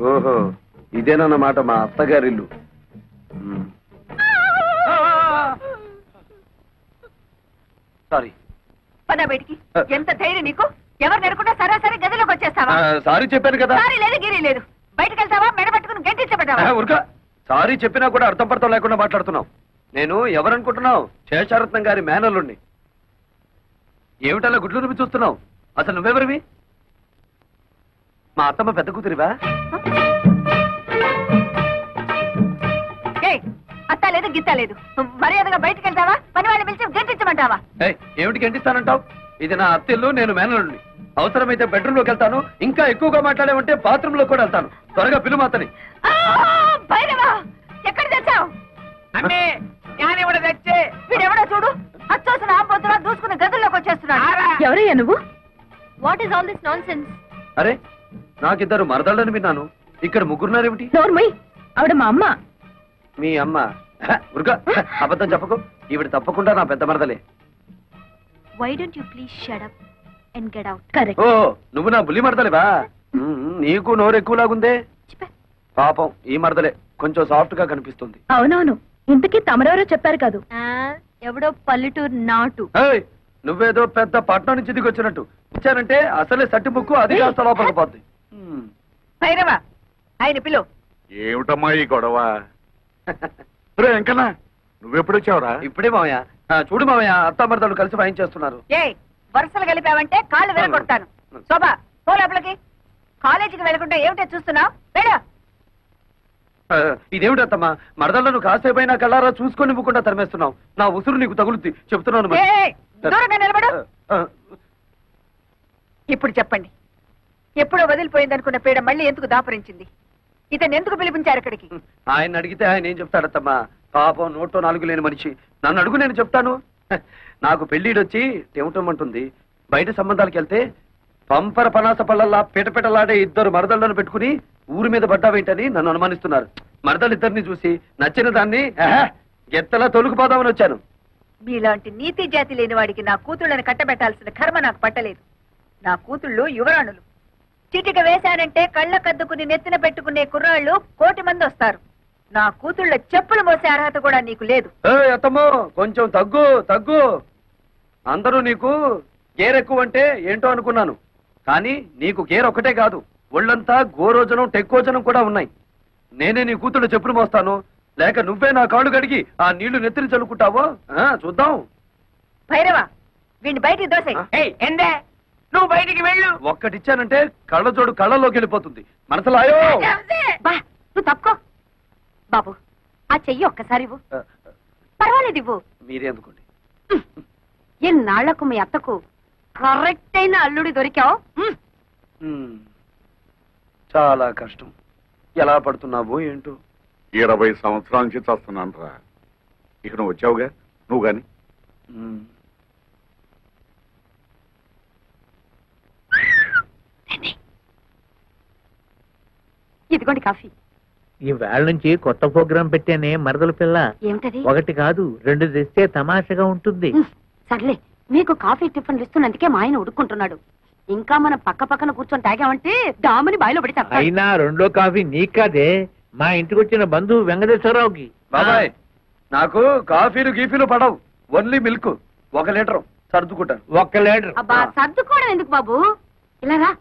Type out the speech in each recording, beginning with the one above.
ఓహో ఇదేనన్నమాట మా అత్తగారిల్లు ఉమ్. సారీ పద బయటికి ఎంత ధైర్యం నీకు ఎవరు నెరకుండా సరాసరి గదిలోకి వచ్చేస్తావా ఆ, సారీ చెప్పాను కదా సారీ లేదు గిరి లేదు బయటకు వెళ్తావా మెడ పట్టుకుని గంటించబడ్డావా ఆ, ఉరక సారీ చెప్పినా కూడా అర్థం పడతాం లేకుండా మాట్లాడుతున్నావు నేను ఎవరనుకుంటున్నావు శేషారత్నం గారి మేనల్లుండి ఏమిటలా గుడ్లు రుమి చూస్తున్నావు అసలు నువ్వెవరివి మా అత్తమ్మ పెద్ద కూతురివా ఏయ్, అత్త లేదు గిత్త లేదు మర్యాదగా బయటకు వెళ్తావా పని వాళ్ళని పిలిచి గంటించమంటావా ఏయ్, ఏమిటి గంటిస్తానంటావు ఇది నా అత్తిల్లు నేను మేనల్లుండి అవసరమైతే బెడ్రూమ్ లోకి వెళ్తాను ఇంకా ఎక్కువగా మాట్లాడేమంటే బాత్రూమ్ లో కూడా వెళ్తాను త్వరగా పిలు మాతని ఆ, భైరవా ఎక్కడ తెచ్చావు అమ్మే ഞാനിവിടെ తెచ్చే వీడెవడో చూడు అచ్చోసిన ఆంబోతున్నా దూసుకుని గదుల్లోకి వచ్చేస్తున్నాడు ఆరా. ఎవరయ్యా నువ్వు what is all this nonsense అరే నాకిద్దరు మరదళ్ళని విన్నాను ఇక్కడ ముగ్గురున్నారేమిటి నోర్మయ్ ఆవిడ మా అమ్మ మీ అమ్మ హ, ఉరుక హ, అబద్ధం చెప్పకు ఈవిడ తప్పకుండా నా పెద్ద మరదలే why don't you please shut up and get out correct ఓ నువ్వు నా బుల్లి మరదలేవా ఉమ్, నీకు నోరు ఎక్కువలాగుందే పాపం ఈ మరదలే కొంచెం సాఫ్ట్ గా కనిపిస్తుంది అవునవును ఇంతకీ తమరెవరో చెప్పారు కాదు ఎవడో పల్లెటూరు నాటు ఏయ్, నువ్వేదో పెద్ద పట్నం నుంచి దిగి వచ్చినట్టు ఇచ్చానంటే అసలే సట్టి ముక్కు అది కాస్త లోపలికి పోద్ది ఉమ్. భైరవ ఆయన పిలు ఏమిటమ్మా ఈ గొడవ రే వెంకన్నా నువ్వెప్పుడు వచ్చావురా ఇప్పుడే మావయ్య ఆ, చూడు మావయ్య అత్త మరదలు కలిసి వాయించేస్తున్నారు ఏ వరుసలు కలిపావంటే కాళ్ళు విరగొడతాను శోభా పో లోపలికి కాలేజీకి వెళ్ళకుండా ఏమిటో చూస్తున్నావు వెళ్ళు ఆ, ఇదేమిటత్తమ్మా మరదళ్ళను కాసేపైనా కళ్ళారా చూసుకొని ఇవ్వకుండా తరిమేస్తున్నావు నా ఉసురు నీకు తగులుద్ది చెప్తున్నాను మరి. ఏయ్, దూరంగా నిలబడు ఆ, ఇప్పుడు చెప్పండి ఎప్పుడో వదిలిపోయిందనుకున్న పీడ మళ్ళీ ఎందుకు దాపరించింది ఇతను ఎందుకు పిలిపించారు ఇక్కడికి ఆయన అడిగితే ఆయన ఏం చెప్తాడత్తమ్మా పాపం నోట్లో నాలుగు లేని మనిషి నన్ను అడుగు నేను చెప్తాను హ, నాకు పెళ్ళిడొచ్చి టెమటమంటుంది బయట సంబంధాలకు వెళ్తే పంపర పనాస పళ్ళల్లా పిటపిటలాడే ఇద్దరు మరదళ్ళను పెట్టుకుని ఊరి మీద పడ్డావేంటని నన్ను అనుమానిస్తున్నారు మరదలిద్దరిని చూసి నచ్చిన దాన్ని ఆహా, గెత్తలా తొలుకుపోదామని వచ్చాను మీలాంటి నీతి జాతి లేని వాడికి నా కూతుళ్ళని కట్టబెట్టాల్సిన కర్మ నాకు పట్టలేదు నా కూతుళ్ళు యువరాణులు చిటిక వేశానంటే కళ్ళ కద్దుకుని నెత్తిన పెట్టుకునే కుర్రాళ్ళు కోటి మంది వస్తారు నా కూతుళ్ళ చెప్పులు మోసే అర్హత కూడా నీకు లేదు ఏయ్ అత్తమ్మో కొంచెం తగ్గు తగ్గు అందరూ నీకు గేర్ ఎక్కువ అంటే ఏంటో అనుకున్నాను కానీ నీకు గేర్ ఒకటే కాదు ఒళ్ళంతా గోరోజనం టెక్కోజనం కూడా ఉన్నాయి నేనే నీ కూతురు చెప్పులు మోస్తాను లేక నువ్వే నా కాళ్ళు కడిగి ఆ నీళ్లు నెత్తిని చల్లుకుంటావో ఆ, చూద్దాం భైరవ వీడిని బయటికి దోసే ఏయ్ ఎందే నువ్వు బయటికి వెళ్ళు ఒక్కటిచ్చానంటే కళ్ళజోడు కళ్ళలోకి వెళ్ళిపోతుంది మనసులో అయ్యో బా నువ్వు తప్పుకో బాబు ఆ చెయ్యి ఒక్కసారి ఇవ్వు ఆ, పర్వాలేదు ఇవ్వు మీరే అందుకోండి ఎన్నాళ్లకు మీ అత్తకు కరెక్ట్ అయిన అల్లుడి దొరికావు ఉమ్, చాలా కష్టం ఎలా పడుతున్నావో ఏంటో ఇరవై సంవత్సరాల నుంచి చేస్తున్నాను రా ఇక నువ్వు వచ్చావుగా నువ్వు గాని ఉమ్. ఇదిగోండి కాఫీ ఈ వేళ నుంచి కొత్త ప్రోగ్రాం పెట్టానే మరదల పిల్ల ఏమిటది ఒకటి కాదు రెండు తెస్తే తమాషగా ఉంటుంది ఉమ్, సర్లే మీకు కాఫీ టిఫిన్లు ఇస్తున్నందుకే మా ఆయన ఉడుక్కుంటున్నాడు ఇంకా మనం పక్క పక్కన కూర్చొని తాగామంటే డాముని బాయిలో పడి తప్ప అయినా రెండో కాఫీ నీకాదే మా ఇంటికి వచ్చిన బంధువు వెంకటేశ్వరరావుకి బాబాయ్ నాకు కాఫీలు గీఫీలు పడవు ఓన్లీ మిల్క్ ఒక లీటర్ సర్దుకుంటాను ఒక్క లీటర్ అబ్బా సర్దుకోవడం ఎందుకు బాబు ఇలా రా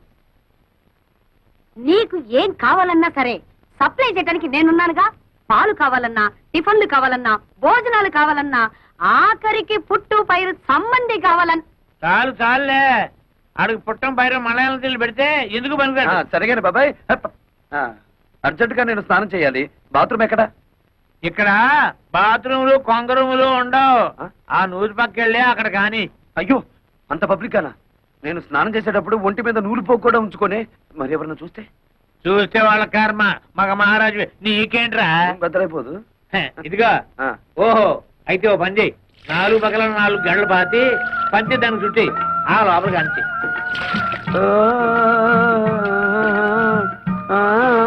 నీకు ఏం కావాలన్నా సరే సప్లై చేయడానికి నేనున్నానుగా పాలు కావాలన్నా టిఫిన్లు కావాలన్నా భోజనాలు కావాలన్నా ఆఖరికి పుట్టు పైరు సంబంధి కావాలన్నా చాలు చాలులే అడుగు పుట్టం పైన మలయాళం తెలు పెడితే ఎందుకు ఆ, పనికిరాడు సరిగానే బాబాయ్ హప్. ఆ, అర్జెంట్ గా నేను స్నానం చేయాలి బాత్రూమ్ ఎక్కడ ఇక్కడ బాత్రూములు కొంగరూములు ఉండవు ఆ? ఆ నూరు పక్కెళ్ళి అక్కడ కాని అయ్యో అంత పబ్లిక్ అనా నేను స్నానం చేసేటప్పుడు ఒంటి మీద నూలు పోకుండా ఉంచుకొని మరి ఎవరన్నా చూస్తే చూస్తే వాళ్ళ కర్మ మగ మహారాజు నీకేంట్రా ఏం బద్దలైపోదు హ, ఇదిగో ఆ, ఓహో అయితే ఓ పని చెయ్యి నాలుగు పక్కల నాలుగు గంటలు పాతి పంచి దానికి చుట్టి ఆ లోపల కానిచ్చి ఆ, ఆ,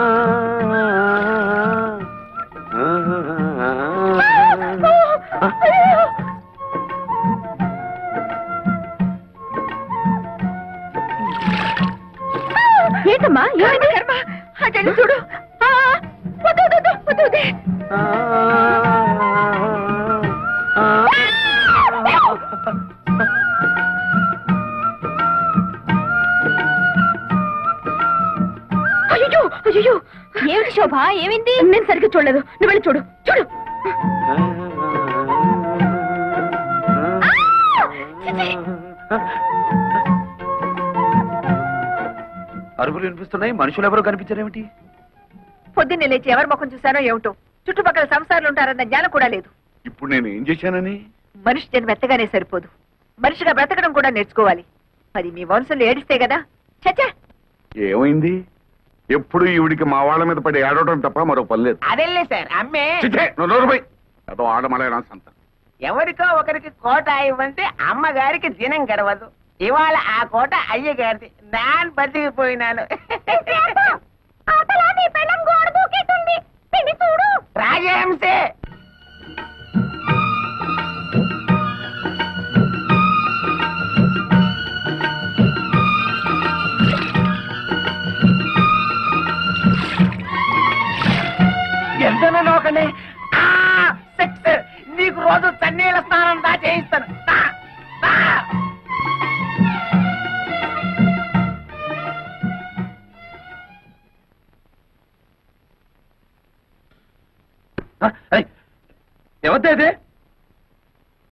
ఆ, ఏంటమ్మా అటు వెళ్ళి చూడు ఆ, వద్దు, వద్దు, వద్దు, వద్దు, వద్దు. అయ్యో అయ్యో ఏమిటి శోభ ఏమైంది నేను సరిగ్గా చూడలేదు నువ్వు వెళ్ళి చూడు చూడు అరుపులు వినిపిస్తున్నాయి మనుషులు ఎవరు కనిపించారేమిటి పొద్దున్నే లేచి ఎవరి ముఖం చూశానో ఏమిటో చుట్టుపక్కల సంసారాలు ఉంటారన్న జ్ఞానం కూడా లేదు ఇప్పుడు నేను ఏం చేశానని మనిషి జన్మ ఎత్తగానే సరిపోదు మనిషిగా బ్రతకడం కూడా నేర్చుకోవాలి అది మీ వంశంలో ఏడిస్తే కదా చచ్చా ఏమైంది ఎప్పుడు ఈవిడికి మా వాళ్ళ మీద పడి ఆడటం తప్ప మరో పని లేదు అదెల్లే సార్ అమ్మే చిచ్చే, నువ్వు నోరుపై అదో ఆడమలైనా సంత ఎవరికో ఒకరికి కోట ఇవ్వంటే అమ్మగారికి దినం గడవదు ఇవాళ ఆ కోట అయ్య గారిది నాన్ బతికిపోయినాను రాజహంసే ఎంతనో ఒకనే ఆ సెక్స్ నీకు రోజు చన్నీళ్ళ స్నానం దా చేయిస్తాను దా, దా. ఎవరిదే ఇది